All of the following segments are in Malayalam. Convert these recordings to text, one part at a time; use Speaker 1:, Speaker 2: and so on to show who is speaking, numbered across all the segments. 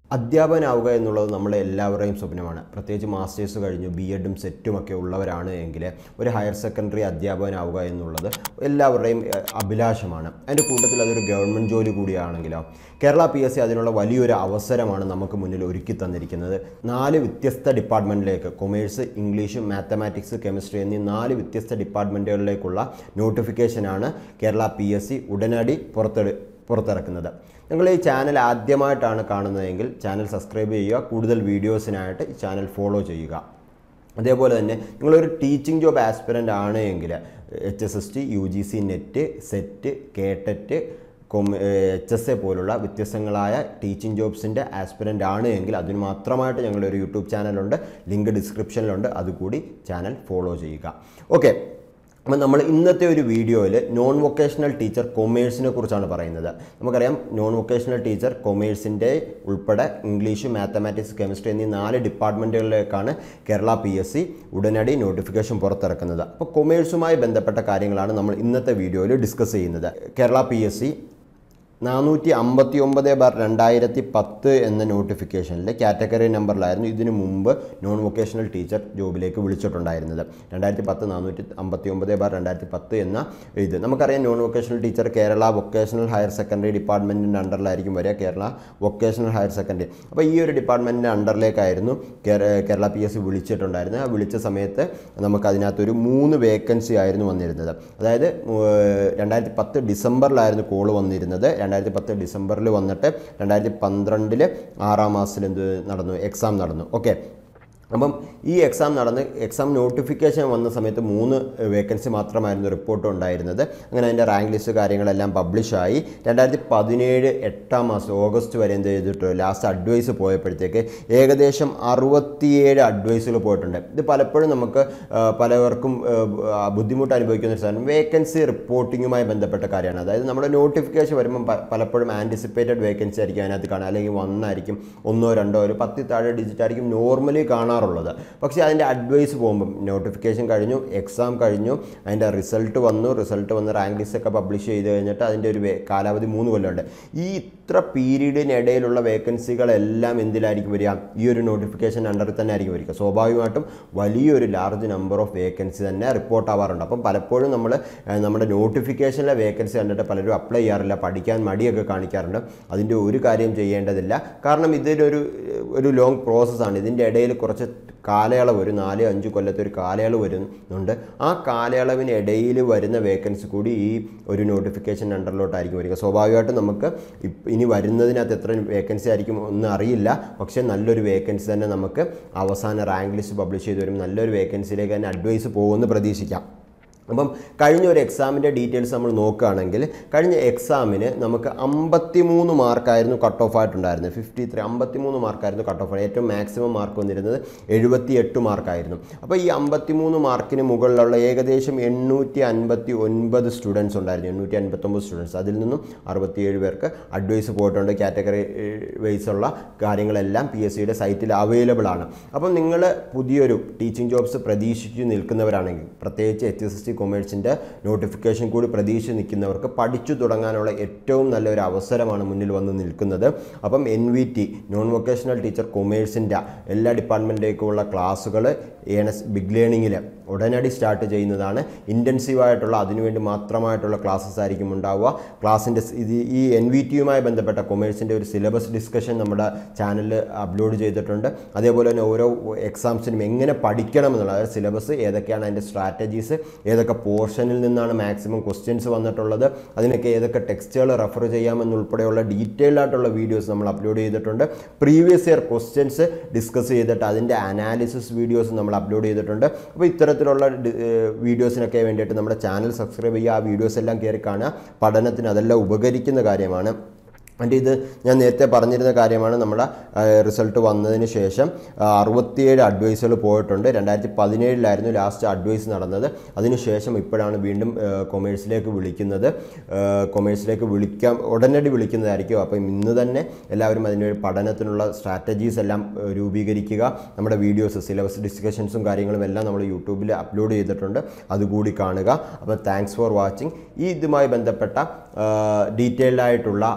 Speaker 1: അധ്യാപകനാവുക എന്നുള്ളത് നമ്മളെ എല്ലാവരുടെയും സ്വപ്നമാണ് പ്രത്യേകിച്ച് മാസ്റ്റേഴ്സ് കഴിഞ്ഞു ബി എഡും സെറ്റും ഒക്കെ ഉള്ളവരാണ് എങ്കിൽ ഒരു ഹയർ സെക്കൻഡറി അധ്യാപകനാവുക എന്നുള്ളത് എല്ലാവരുടെയും ഏഹ്, അഭിലാഷമാണ് അതിൻ്റെ കൂട്ടത്തിൽ അതൊരു ഗവൺമെൻറ് ജോലി കൂടിയാണെങ്കിലോ കേരള പി എസ് സി അതിനുള്ള വലിയൊരു അവസരമാണ് നമുക്ക് മുന്നിൽ ഒരുക്കി തന്നിരിക്കുന്നത് നാല് വ്യത്യസ്ത ഡിപ്പാർട്ട്മെൻറ്റിലേക്ക് കൊമേഴ്സ് ഇംഗ്ലീഷ് മാത്തമാറ്റിക്സ് കെമിസ്ട്രി എന്നീ നാല് വ്യത്യസ്ത ഡിപ്പാർട്ട്മെൻറ്റുകളിലേക്കുള്ള നോട്ടിഫിക്കേഷനാണ് കേരള പി എസ് സി ഉടനടി പുറത്തെടു പുറത്തിറക്കുന്നത് നിങ്ങൾ ഈ ചാനൽ ആദ്യമായിട്ടാണ് കാണുന്നതെങ്കിൽ ചാനൽ സബ്സ്ക്രൈബ് ചെയ്യുക കൂടുതൽ വീഡിയോസിനായിട്ട് ഈ ചാനൽ ഫോളോ ചെയ്യുക അതേപോലെ തന്നെ നിങ്ങളൊരു ടീച്ചിങ് ജോബ് ആസ്പിറൻ്റ് ആണ് എങ്കിൽ H S S T U G C net set KTET കൊം എച്ച് എസ് എ പോലുള്ള വ്യത്യസ്തങ്ങളായ ടീച്ചിങ് ജോബ്സിൻ്റെ ആസ്പിറൻ്റ് ആണ് എങ്കിൽ അതിന് മാത്രമായിട്ട് ഞങ്ങളുടെ ഒരു യൂട്യൂബ് ചാനലുണ്ട് ലിങ്ക് ഡിസ്ക്രിപ്ഷനിലുണ്ട് അതുകൂടി ചാനൽ ഫോളോ ചെയ്യുക ഓക്കെ അപ്പം നമ്മൾ ഇന്നത്തെ ഒരു വീഡിയോയിൽ നോൺ വൊക്കേഷണൽ ടീച്ചർ കൊമേഴ്സിനെ കുറിച്ചാണ് പറയുന്നത് നമുക്കറിയാം നോൺ വൊക്കേഷണൽ ടീച്ചർ കൊമേഴ്സിൻ്റെ ഉൾപ്പെടെ ഇംഗ്ലീഷ് മാത്തമാറ്റിക്സ് കെമിസ്ട്രി എന്നീ നാല് ഡിപ്പാർട്ട്മെൻറ്റുകളിലേക്കാണ് കേരള പി എസ് സി ഉടനടി നോട്ടിഫിക്കേഷൻ പുറത്തിറക്കുന്നത് അപ്പോൾ കൊമേഴ്സുമായി ബന്ധപ്പെട്ട കാര്യങ്ങളാണ് നമ്മൾ ഇന്നത്തെ വീഡിയോയിൽ ഡിസ്കസ് ചെയ്യുന്നത് കേരള പി എസ് സി നാനൂറ്റി അമ്പത്തി ഒമ്പത് ബാർ രണ്ടായിരത്തി പത്ത് എന്ന നോട്ടിഫിക്കേഷനിൽ കാറ്റഗറി നമ്പറിലായിരുന്നു ഇതിനു മുമ്പ് നോൺ വൊക്കേഷണൽ ടീച്ചർ ജോബിലേക്ക് വിളിച്ചിട്ടുണ്ടായിരുന്നത് രണ്ടായിരത്തി പത്ത് നാനൂറ്റി അമ്പത്തി ഒമ്പത് ബാർ രണ്ടായിരത്തി പത്ത് എന്ന ഇത് നമുക്കറിയാം non vocational teacher Kerala vocational higher secondary ഡിപ്പാർട്ട്മെൻറ്റിൻ്റെ അണ്ടറിലായിരിക്കും വരിക കേരള വൊക്കേഷണൽ ഹയർ സെക്കൻഡറി അപ്പോൾ ഈ ഒരു ഡിപ്പാർട്ട്മെൻറ്റിൻ്റെ അണ്ടറിലേക്കായിരുന്നു കേര- കേരള പി എസ് സി വിളിച്ചിട്ടുണ്ടായിരുന്നത് ആ വിളിച്ച സമയത്ത് നമുക്ക് അതിനകത്തൊരു മൂന്ന് വേക്കൻസി ആയിരുന്നു വന്നിരുന്നത് അതായത് രണ്ടായിരത്തി പത്ത് ഡിസംബറിലായിരുന്നു കോള് വന്നിരുന്നത് രണ്ടായിരത്തി പത്ത് ഡിസംബറിൽ വന്നിട്ട് രണ്ടായിരത്തി പന്ത്രണ്ടിൽ ആറാം മാസത്തിൽ എന്ത് നടന്നു എക്സാം നടന്നു ഓക്കെ അപ്പം ഈ എക്സാം നടന്ന് എക്സാം നോട്ടിഫിക്കേഷൻ വന്ന സമയത്ത് മൂന്ന് വേക്കൻസി മാത്രമായിരുന്നു റിപ്പോർട്ട് ഉണ്ടായിരുന്നത് അങ്ങനെ അതിൻ്റെ റാങ്ക് ലിസ്റ്റ് കാര്യങ്ങളെല്ലാം പബ്ലിഷായി രണ്ടായിരത്തി പതിനേഴ് എട്ടാം മാസം ഓഗസ്റ്റ് വരെ എന്ത് ചെയ്തിട്ട് ലാസ്റ്റ് അഡ്വൈസ് പോയപ്പോഴത്തേക്ക് ഏകദേശം അറുപത്തിയേഴ് അഡ്വൈസുകൾ പോയിട്ടുണ്ട് ഇത് പലപ്പോഴും നമുക്ക് ആ, പലവർക്കും ആ, ബുദ്ധിമുട്ട് അനുഭവിക്കുന്ന ഒരു സാധനം വേക്കൻസി റിപ്പോർട്ടിങ്ങുമായി ബന്ധപ്പെട്ട കാര്യമാണ് അതായത് നമ്മുടെ നോട്ടിഫിക്കേഷൻ വരുമ്പോൾ പ- പലപ്പോഴും ആൻറ്റിസിപ്പേറ്റഡ് വേക്കൻസി ആയിരിക്കും അതിനകത്ത് കാണുക അല്ലെങ്കിൽ വന്നായിരിക്കും ഒന്നോ രണ്ടോ ഒരു പത്തിൽ താഴെ ഡിജിറ്റ് ആയിരിക്കും നോർമലി കാണാറുള്ളത് പക്ഷേ അതിൻ്റെ അഡ്വൈസ് പോകുമ്പം നോട്ടിഫിക്കേഷൻ കഴിഞ്ഞു എക്സാം കഴിഞ്ഞു അതിൻ്റെ റിസൾട്ട് വന്നു റിസൾട്ട് വന്ന് റാങ്ക് ലിസ്റ്റ് ഒക്കെ പബ്ലിഷ് ചെയ്ത് കഴിഞ്ഞിട്ട് അതിൻ്റെ ഒരു വേ- കാലാവധി മൂന്ന് കൊല്ലമുണ്ട് ഈ ഇത്ര പീരീഡിനിടയിലുള്ള വേക്കൻസികളെല്ലാം എന്തിലായിരിക്കും വരിക ഈ ഒരു നോട്ടിഫിക്കേഷൻ അണ്ടറിൽ തന്നെ ആയിരിക്കും വരിക സ്വാഭാവികമായിട്ടും വലിയൊരു ലാർജ് നമ്പർ ഓഫ് വേക്കൻസി തന്നെ റിപ്പോർട്ട് ആവാറുണ്ട് അപ്പം പലപ്പോഴും നമ്മൾ നമ്മുടെ നോട്ടിഫിക്കേഷനിലെ വേക്കൻസി കണ്ടിട്ട് പലരും അപ്ലൈ ചെയ്യാറില്ല പഠിക്കാൻ മടിയൊക്കെ കാണിക്കാറുണ്ട് അതിൻ്റെ ഒരു കാര്യം ചെയ്യേണ്ടതില്ല കാരണം ഇതിലൊരു ഒരു ലോങ് പ്രോസസ്സാണ് ഇതിൻ്റെ ഇടയിൽ കുറച്ച് കാലയളവ് ഒരു നാല് അഞ്ച് കൊല്ലത്തെ ഒരു കാലയളവ് വരുന്നുണ്ട് ആ കാലയളവിനിടയിൽ വരുന്ന വേക്കൻസി കൂടി ഈ ഒരു നോട്ടിഫിക്കേഷൻ അണ്ടറിലോട്ടായിരിക്കും വരിക സ്വാഭാവികമായിട്ടും നമുക്ക് ഇപ്പ- ഇനി വരുന്നതിനകത്ത് എത്ര വേക്കൻസി ആയിരിക്കും ഒന്നും അറിയില്ല പക്ഷേ നല്ലൊരു വേക്കൻസി തന്നെ നമുക്ക് അവസാന റാങ്ക് ലിസ്റ്റ് പബ്ലിഷ് ചെയ്ത് വരും നല്ലൊരു വേക്കൻസിയിലേക്ക് തന്നെ അഡ്വൈസ് പോകുമെന്ന് പ്രതീക്ഷിക്കാം അപ്പം കഴിഞ്ഞ ഒരു എക്സാമിൻ്റെ ഡീറ്റെയിൽസ് നമ്മൾ നോക്കുകയാണെങ്കിൽ കഴിഞ്ഞ എക്സാമിന് നമുക്ക് അമ്പത്തി മൂന്ന് മാർക്കായിരുന്നു കട്ട് ഓഫ് ആയിട്ടുണ്ടായിരുന്നത് ഫിഫ്റ്റി ത്രീ അമ്പത്തി മൂന്ന് മാർക്കായിരുന്നു കട്ട് ഓഫ് ഏറ്റവും മാക്സിമം മാർക്ക് വന്നിരുന്നത് എഴുപത്തി എട്ട് മാർക്കായിരുന്നു അപ്പോൾ ഈ അമ്പത്തി മൂന്ന് മാർക്കിന് മുകളിലുള്ള ഏകദേശം എണ്ണൂറ്റി അൻപത്തി ഒൻപത് സ്റ്റുഡൻസ് ഉണ്ടായിരുന്നു എണ്ണൂറ്റി അൻപത്തൊമ്പത് സ്റ്റുഡൻസ് അതിൽ നിന്നും അറുപത്തിയേഴ് പേർക്ക് അഡ്വൈസ് പോയിട്ടുണ്ട് കാറ്റഗറി വൈസ് ഉള്ള കാര്യങ്ങളെല്ലാം പി എസ് സിയുടെ സൈറ്റിൽ അവൈലബിൾ ആണ് അപ്പം നിങ്ങൾ പുതിയൊരു ടീച്ചിങ് ജോബ്സ് പ്രതീക്ഷിച്ച് നിൽക്കുന്നവരാണെങ്കിൽ പ്രത്യേകിച്ച് എച്ച് എസ് എസ് ടി കൊമേഴ്സിൻ്റെ നോട്ടിഫിക്കേഷൻ കൂടി പ്രതീക്ഷിച്ച് നിൽക്കുന്നവർക്ക് പഠിച്ചു തുടങ്ങാനുള്ള ഏറ്റവും നല്ലൊരു അവസരമാണ് മുന്നിൽ വന്ന് നിൽക്കുന്നത് അപ്പം N V T non vocational teacher കൊമേഴ്സിൻ്റെ എല്ലാ ഡിപ്പാർട്ട്മെൻറ്റിലേക്കുള്ള ക്ലാസ്സുകൾ എസ് ബിഗ് ലേണിങ്ങിൽ ഉടനടി സ്റ്റാർട്ട് ചെയ്യുന്നതാണ് ഇൻറ്റൻസീവായിട്ടുള്ള അതിനുവേണ്ടി മാത്രമായിട്ടുള്ള ക്ലാസ്സസ് ആയിരിക്കും ഉണ്ടാവുക ക്ലാസ്സിൻ്റെ ഇത് ഈ എൻ വി ടിയുമായി ബന്ധപ്പെട്ട കൊമേഴ്സിൻ്റെ ഒരു സിലബസ് ഡിസ്കഷൻ നമ്മുടെ ചാനലിൽ അപ്ലോഡ് ചെയ്തിട്ടുണ്ട് അതേപോലെ തന്നെ ഓരോ എക്സാംസിനും എങ്ങനെ പഠിക്കണം എന്നുള്ള അതായത് സിലബസ് ഏതൊക്കെയാണ് അതിൻ്റെ സ്ട്രാറ്റജീസ് ഏതൊക്കെ പോർഷനിൽ നിന്നാണ് മാക്സിമം ക്വസ്റ്റ്യൻസ് വന്നിട്ടുള്ളത് അതിനൊക്കെ ഏതൊക്കെ ടെക്സ്റ്റുകൾ റെഫർ ചെയ്യാമെന്നുൾപ്പെടെയുള്ള ഡീറ്റെയിൽഡ് ആയിട്ടുള്ള വീഡിയോസ് നമ്മൾ അപ്ലോഡ് ചെയ്തിട്ടുണ്ട് പ്രീവിയസ് ഇയർ ക്വസ്റ്റ്യൻസ് ഡിസ്കസ് ചെയ്തിട്ട് അതിൻ്റെ അനാലിസിസ് വീഡിയോസ് നമ്മൾ അപ്ലോഡ് ചെയ്തിട്ടുണ്ട് അപ്പോൾ ഇത്തരത്തിലുള്ള വീഡിയോസിനൊക്കെ വേണ്ടിയിട്ട് നമ്മുടെ ചാനൽ സബ്സ്ക്രൈബ് ചെയ്യുക ആ വീഡിയോസ് എല്ലാം കയറി കാണുക പഠനത്തിന് അതെല്ലാം ഉപകരിക്കുന്ന കാര്യമാണ് അതിൻ്റെ ഇത് ഞാൻ നേരത്തെ പറഞ്ഞിരുന്ന കാര്യമാണ് നമ്മുടെ റിസൾട്ട് വന്നതിന് ശേഷം ആ, അറുപത്തിയേഴ് അഡ്വൈസുകൾ പോയിട്ടുണ്ട് രണ്ടായിരത്തി പതിനേഴിലായിരുന്നു ലാസ്റ്റ് അഡ്വൈസ് നടന്നത് അതിനുശേഷം ഇപ്പോഴാണ് വീണ്ടും കൊമേഴ്സിലേക്ക് വിളിക്കുന്നത് കൊമേഴ്സിലേക്ക് വിളിക്കാൻ ഉടനടി വിളിക്കുന്നതായിരിക്കും അപ്പം ഇന്ന് തന്നെ എല്ലാവരും അതിൻ്റെ ഒരു പഠനത്തിനുള്ള സ്ട്രാറ്റജീസ് എല്ലാം ഏഹ്, രൂപീകരിക്കുക നമ്മുടെ വീഡിയോസ് സിലബസ് ഡിസ്കഷൻസും കാര്യങ്ങളും എല്ലാം നമ്മൾ യൂട്യൂബിൽ അപ്ലോഡ് ചെയ്തിട്ടുണ്ട് അതുകൂടി കാണുക അപ്പോൾ താങ്ക്സ് ഫോർ വാച്ചിങ് ഈ ഇതുമായി ബന്ധപ്പെട്ട ഡീറ്റെയിൽഡ് ആയിട്ടുള്ള ക്ലാസ്സസ്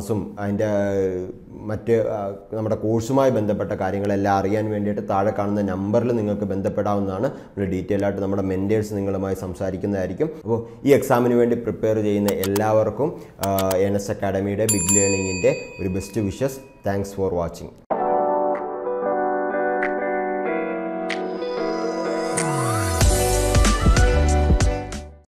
Speaker 1: ക്ലാസ്സസും അതിൻ്റെ മറ്റ് ആ, നമ്മുടെ കോഴ്സുമായി ബന്ധപ്പെട്ട കാര്യങ്ങളെല്ലാം അറിയാൻ വേണ്ടിയിട്ട് താഴെ കാണുന്ന നമ്പറിൽ നിങ്ങൾക്ക് ബന്ധപ്പെടാവുന്നതാണ് നമ്മൾ ഡീറ്റെയിൽ ആയിട്ട് നമ്മുടെ മെൻറ്റേഴ്സ് നിങ്ങളുമായി സംസാരിക്കുന്നതായിരിക്കും അപ്പോൾ ഈ എക്സാമിന് വേണ്ടി പ്രിപ്പയർ ചെയ്യുന്ന എല്ലാവർക്കും എൻ എസ് അക്കാഡമിയുടെ ബിഗ് ലേണിങ്ങിൻ്റെ ഒരു best wishes thanks for watching